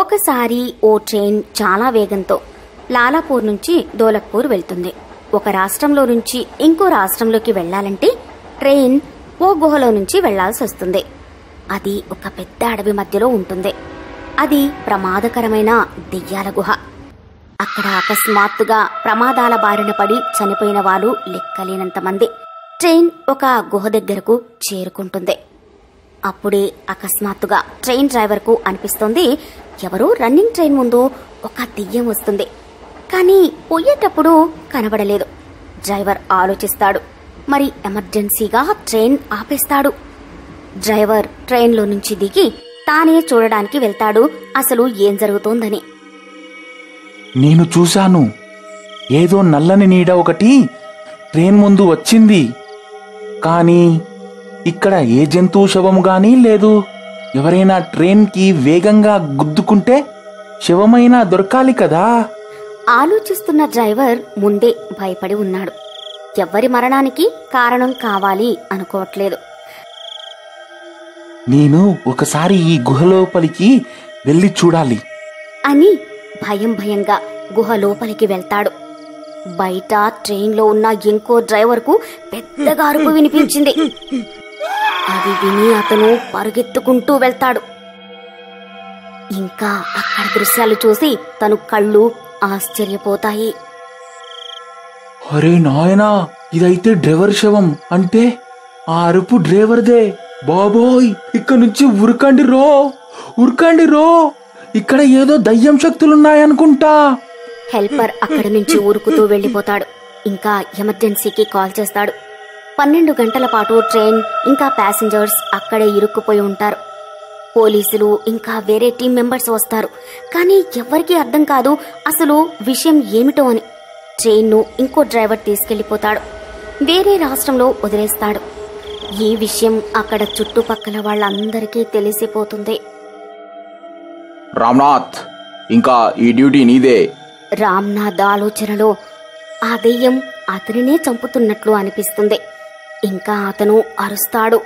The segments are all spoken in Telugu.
ఒకసారి ఓ ట్రైన్ చాలా వేగంతో లాలాపూర్ నుంచి దోలక్పూర్ వెళ్తుంది ఒక రాష్ట్రంలో నుంచి ఇంకో రాష్ట్రంలోకి వెళ్ళాలంటే ట్రైన్ ఓ గుహలో నుంచి వెళ్లాల్సి వస్తుంది అది ఒక పెద్ద అడవి మధ్యలో ఉంటుంది అది ప్రమాదకరమైన దెయ్యాల గుహ అక్కడ అకస్మాత్తుగా ప్రమాదాల బారిన పడి చనిపోయిన వాళ్ళు లెక్కలేనంత మంది ట్రైన్ ఒక గుహ దగ్గరకు చేరుకుంటుంది అప్పుడే అకస్మాత్తుగా ట్రైన్ డ్రైవర్కు అనిపిస్తోంది ఎవరో రన్నింగ్ ట్రైన్ ముందు ఒక దెయ్యం వస్తుంది కానీ పోయేటప్పుడు కనబడలేదు డ్రైవర్ ఆలోచిస్తాడు మరి ఎమర్జెన్సీగా ట్రైన్ ఆపేస్తాడు డ్రైవర్ ట్రైన్లో నుంచి దిగి తానే చూడడానికి వెళ్తాడు అసలు ఏం జరుగుతోందని నేను చూశాను ఏదో నల్లని నీడ ఒకటి ట్రైన్ ముందు వచ్చింది కానీ ఇక్కడ ఏ జంతువు శవము గానీ లేదు ఎవరైనా ట్రైన్కి వేగంగా గుద్దుకుంటే శవమైనా దొరకాలి కదా ఆలోచిస్తున్న డ్రైవర్ ముందే భయపడి ఉన్నాడు ఎవ్వరి మరణానికి కారణం కావాలి అనుకోవట్లేదు నేను ఒకసారి ఈ గుహలోపలికి వెళ్ళి చూడాలి అని భయం భయంగా గుహ లోపలికి వెళ్తాడు బయట ట్రైన్లో ఉన్న ఇంకో డ్రైవర్కు పెద్దగా అరుపు వినిపించింది అది విని అతను పరుగెత్తుకుంటూ వెళ్తాడు ఇంకా అక్కడ దృశ్యాలు చూసి తను కళ్ళు ఆశ్చర్యపోతాయి అరే నాయనా ఇదైతే డ్రైవర్ శవం అంటే ఆ అరుపు డ్రైవర్దే బాబోయ్ ఇక్కడ నుంచి ఉరకండి రో ఉరకండి రో ఇక్కడ ఏదో దయ్యం శక్తులున్నాయనుకుంటా హెల్పర్ అక్కడి నుంచి ఊరుకుతూ వెళ్ళిపోతాడు ఇంకా ఎమర్జెన్సీకి కాల్ చేస్తాడు పన్నెండు గంటల పాటు ట్రైన్ ఇంకా ప్యాసింజర్స్ అక్కడే ఇరుక్కుపోయి ఉంటారు పోలీసులు ఇంకా వేరే టీం మెంబర్స్ వస్తారు కానీ ఎవ్వరికీ అర్థం కాదు అసలు విషయం ఏమిటో అని ట్రైన్ను ఇంకో డ్రైవర్ తీసుకెళ్లిపోతాడు వేరే రాష్ట్రంలో వదిలేస్తాడు ఈ విషయం అక్కడ చుట్టుపక్కల వాళ్ళందరికీ తెలిసిపోతుంది రామ్నాథ్ ఇంకా ఈ డ్యూటీ నీదే రామ్నాథ్ ఆలోచనలో ఆ దెయ్యం అతనినే చంపుతున్నట్లు అనిపిస్తుంది ఇంకా అతను అరుస్తాడు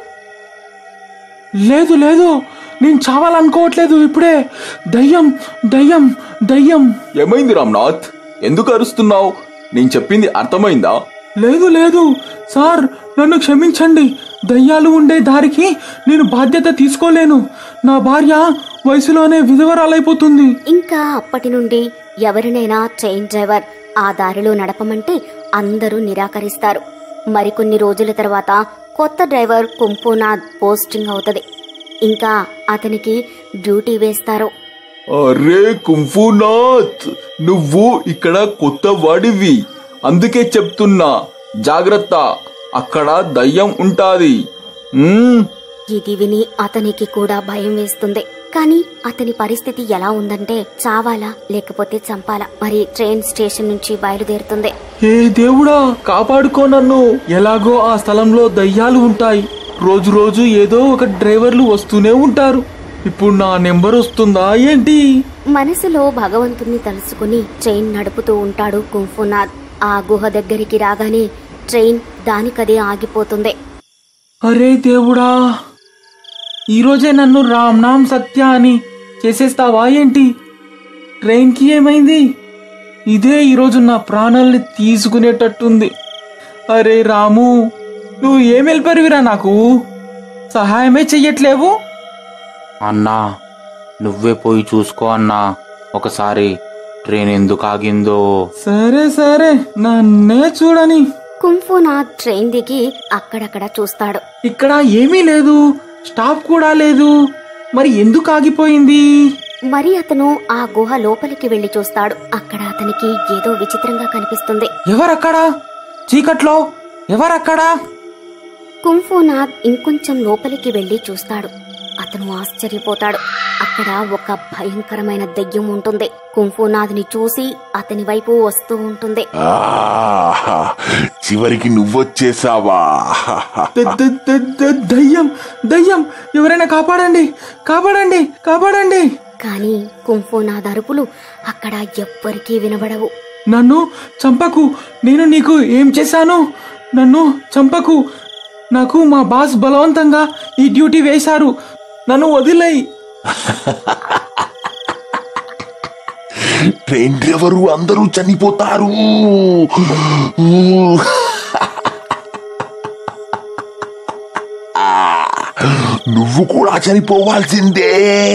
లేదు లేదు నేను చావాలనుకోవట్లేదు ఇప్పుడే దయ్యం దయ్యం దయ్యం ఏమైంది రామ్నాథ్ ఎందుకు అరుస్తున్నావు నేను చెప్పింది అర్థమైందా లేదు లేదు సార్ నన్ను క్షమించండి దయ్యాలు ఉండే దారికి నేను బాధ్యత తీసుకోలేను నా భార్య వయసులోనే విధవరాలైపోతుంది ఇంకా అప్పటి నుండి ఎవరినైనా ట్రైన్ డ్రైవర్ ఆ దారిలో నడపమంటే అందరూ నిరాకరిస్తారు మరికొన్ని రోజుల తర్వాత కొత్త డ్రైవర్ కుంపునాథ్ పోస్టింగ్ అవుతది ఇంకా అతనికి డ్యూటీ వేస్తారు అరే కుంఫునాథ్ నువ్వు ఇక్కడ కొత్త వాడివి అందుకే చెప్తున్నా జాగ్రత్త అక్కడ దయ్యం ఉంటాది మ్మ్. ఇది విని అతనికి కూడా భయం వేస్తుంది కానీ అతని పరిస్థితి ఎలా ఉందంటే చావాలా లేకపోతే చంపాలా మరి ట్రైన్ స్టేషన్ నుంచి బయలుదేరుతుంది ఏ దేవుడా కాపాడుకో నన్ను ఎలాగో ఆ స్థలంలో దయ్యాలు ఉంటాయి రోజు రోజు ఏదో ఒక డ్రైవర్లు వస్తూనే ఉంటారు ఇప్పుడు నా నెంబర్ వస్తుందా ఏంటి మనసులో భగవంతుణ్ణి తలుసుకుని ట్రైన్ నడుపుతూ ఉంటాడు కుంఫునాథ్ ఆ గుహ దగ్గరికి రాగానే ట్రైన్ దానికదే ఆగిపోతుంది అరే దేవుడా ఈరోజే నన్ను రామ్ నామ్ సత్య అని చేసేస్తావా ఏంటి ట్రైన్కి ఏమైంది ఇదే ఈరోజు నా ప్రాణాల్ని తీసుకునేటట్టుంది అరే రాము నువ్వు ఏం వెళ్ళిపోరివిరా నాకు సహాయమే చెయ్యట్లేవు అన్నా నువ్వే పోయి చూసుకో అన్నా ఒకసారి ట్రైన్ ఎందుకు ఆగిందో సరే సరే నన్నే చూడని కుంఫునాథ్ ట్రైన్ దిగి అక్కడక్కడ చూస్తాడు ఇక్కడ ఏమీ లేదు స్టాప్ కూడా లేదు మరి ఎందుకు ఆగిపోయింది మరి అతను ఆ గుహ లోపలికి వెళ్లి చూస్తాడు అక్కడ అతనికి ఏదో విచిత్రంగా కనిపిస్తుంది ఎవరక్కడా చీకట్లో ఎవరక్కడా కుంఫునాథ్ ఇంకొంచెం లోపలికి వెళ్లి చూస్తాడు అతను ఆశ్చర్యపోతాడు అక్కడ ఒక భయంకరమైన దెయ్యం ఉంటుంది కుంఫునాథ్ని చూసి అతని వైపు వస్తూ ఉంటుంది ఆహా, చివరికి నువ్వొచ్చేసావా ద- ద- ద- ద- దయ్యం దయ్యం ఎవరైనా కాపాడండి కాపాడండి కాపాడండి కానీ కుంఫునాథ్ అరుపులు అక్కడ ఎవ్వరికీ వినబడవు నన్ను చంపకు నేను నీకు ఏం చేశాను నన్ను చంపకు నాకు మా బాస్ బలవంతంగా ఈ డ్యూటీ వేశారు నన్ను వదిలేయి ట్రైన్ డ్రైవరు అందరూ చనిపోతారు నువ్వు కూడా చనిపోవాల్సిందే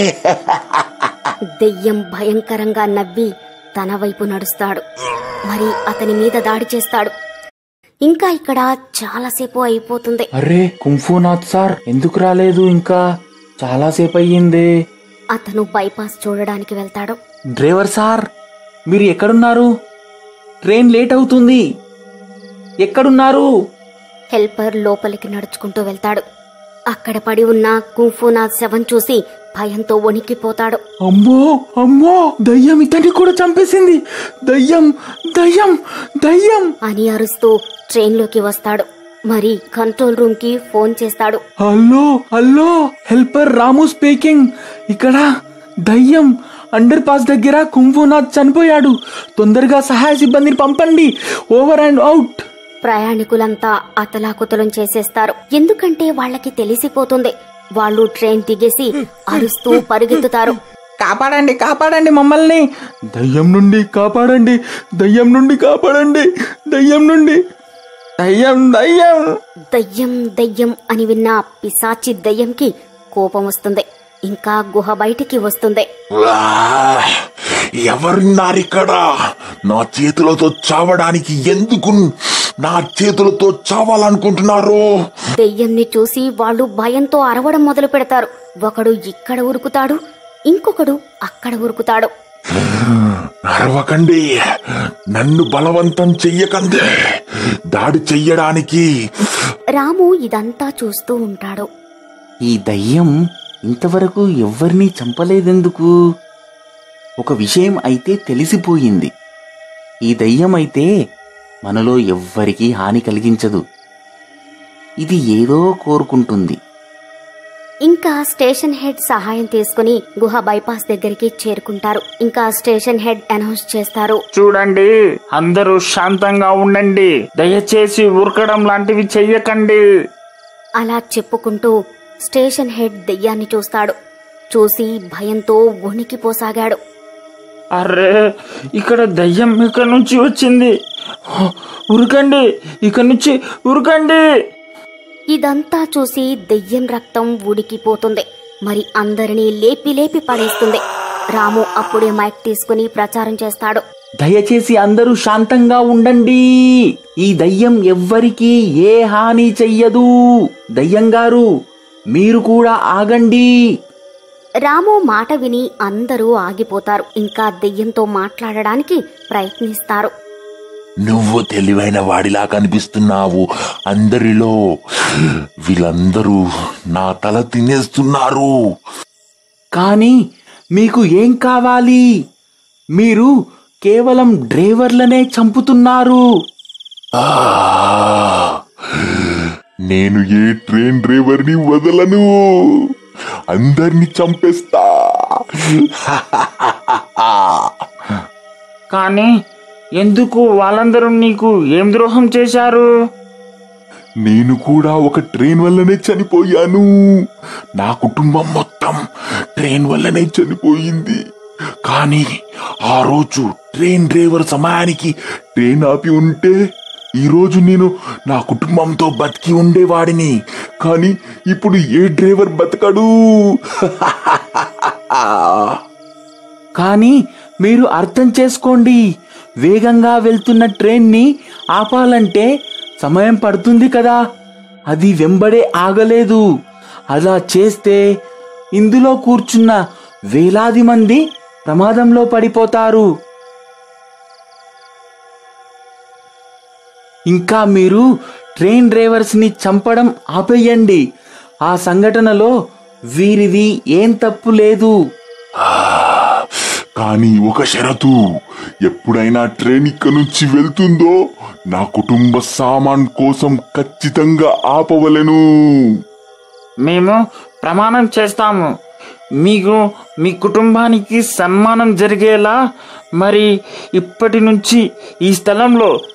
దెయ్యం భయంకరంగా నవ్వి తన వైపు నడుస్తాడు మరి అతని మీద దాడి చేస్తాడు ఇంకా ఇక్కడ చాలాసేపు అయిపోతుంది అరే కుంఫూనాథ్ సార్ ఎందుకు రాలేదు ఇంకా చాలాసేపు అయ్యింది అతను బైపాస్ చూడడానికి వెళ్తాడు డ్రైవర్ సార్ మీరు ఎక్కడున్నారు ట్రైన్ లేట్ అవుతుంది ఎక్కడున్నారు హెల్పర్ లోపలికి నడుచుకుంటూ వెళ్తాడు అక్కడ పడి ఉన్న కుంఫూనాథ్ శవం చూసి భయంతో వణికిపోతాడు అమ్మో అమ్మో దయ్యం ఇతన్ని కూడా చంపేసింది దయ్యం దయ్యం దయ్యం అని అరుస్తూ ట్రైన్లోకి వస్తాడు మరి కంట్రోల్ రూమ్ కి ఫోన్ చేస్తాడు hello hello helper Ramu speaking ఇక్కడ దయ్యం అండర్ పాస్ దగ్గర కుంభునాథ్ చనిపోయాడు తొందరగా సహాయ సిబ్బందిని పంపండి ఓవర్ అండ్ అవుట్ ప్రయాణికులంతా అతలాకుతలం చేసేస్తారు ఎందుకంటే వాళ్ళకి తెలిసిపోతుంది వాళ్ళు ట్రైన్ దిగేసి అరుస్తూ పరుగెత్తుతారు కాపాడండి కాపాడండి మమ్మల్ని దయ్యం నుండి కాపాడండి దయ్యం నుండి కాపాడండి దయ్యం నుండి దయ్యం దయ్యం దయ్యం దయ్యం అని విన్న పిశాచి దయ్యంకి కోపం వస్తుంది ఇంకా గుహ బయటికి వస్తుంది ఆ, ఎవరున్నారిక్కడ నా చేతులతో చావడానికి ఎందుకు నా చేతులతో చావాలనుకుంటున్నారు దెయ్యంని చూసి వాళ్ళు భయంతో అరవడం మొదలు పెడతారు ఒకడు ఇక్కడ ఉరుకుతాడు ఇంకొకడు అక్కడ ఉరుకుతాడు అరవకండి నన్ను బలవంతం చెయ్యకండి దాడి చెయ్యడానికి రాము ఇదంతా చూస్తూ ఉంటాడు ఈ దయ్యం ఇంతవరకు ఎవ్వరినీ చంపలేదెందుకు ఒక విషయం అయితే తెలిసిపోయింది ఈ దయ్యం అయితే మనలో ఎవ్వరికీ హాని కలిగించదు ఇది ఏదో కోరుకుంటుంది ఇంకా స్టేషన్ హెడ్ సహాయం తీసుకుని గుహ బైపాస్ దగ్గరికి చేరుకుంటారు ఇంకా స్టేషన్ హెడ్ అనౌన్స్ చేస్తారు చూడండి అందరూ శాంతంగా ఉండండి దయచేసి ఉరకడం లాంటివి చెయ్యకండి అలా చెప్పుకుంటూ స్టేషన్ హెడ్ దెయ్యాన్ని చూస్తాడు చూసి భయంతో వణికిపోసాగాడు అరే ఇక్కడ దయ్యం ఇక్కడ నుంచి వచ్చింది ఉరకండి ఇక్కడ నుంచి ఉరకండి ఇదంతా చూసి దెయ్యం రక్తం ఉడికిపోతుంది మరి అందరినీ లేపి లేపి పడేస్తుంది రాము అప్పుడే మైక్ తీసుకుని ప్రచారం చేస్తాడు దయచేసి అందరూ శాంతంగా ఉండండి ఈ దయ్యం ఎవ్వరికీ ఏ హాని చెయ్యదు దయ్యం గారు మీరు కూడా ఆగండి రాము మాట విని అందరూ ఆగిపోతారు ఇంకా దెయ్యంతో మాట్లాడడానికి ప్రయత్నిస్తారు నువ్వు తెలివైన వాడిలా కనిపిస్తున్నావు అందరిలో వీళ్ళందరూ నా తల తినేస్తున్నారు కానీ మీకు ఏం కావాలి మీరు కేవలం డ్రైవర్లనే చంపుతున్నారు ఆ, నేను ఏ ట్రైన్ డ్రైవర్ని వదలను అందరిని చంపేస్తా కానీ ఎందుకు వాళ్ళందరూ నీకు ఏం ద్రోహం చేశారు నేను కూడా ఒక ట్రైన్ వల్లనే చనిపోయాను నా కుటుంబం మొత్తం ట్రైన్ వల్లనే చనిపోయింది కానీ ఆ రోజు ట్రైన్ డ్రైవర్ సమయానికి ట్రైన్ ఆపి ఉంటే ఈ రోజు నేను నా కుటుంబంతో బతికి ఉండేవాడిని కానీ ఇప్పుడు ఏ డ్రైవర్ బతకడు కానీ మీరు అర్థం చేసుకోండి వేగంగా వెళ్తున్న ట్రైన్ని ఆపాలంటే సమయం పడుతుంది కదా అది వెంబడే ఆగలేదు అలా చేస్తే ఇందులో కూర్చున్న వేలాది మంది ప్రమాదంలో పడిపోతారు ఇంకా మీరు ట్రైన్ డ్రైవర్స్ని చంపడం ఆపేయండి ఆ సంఘటనలో వీరిది ఏం తప్పు లేదు కానీ ఒక షరతు ఎప్పుడైనా ట్రైన్ ఇక్కడి నుంచి వెళ్తుందో నా కుటుంబ సామాన్ కోసం ఖచ్చితంగా ఆపవలెను మేము ప్రమాణం చేస్తాము మీకు మీ కుటుంబానికి సన్మానం జరిగేలా మరి ఇప్పటి నుంచి ఈ స్థలంలో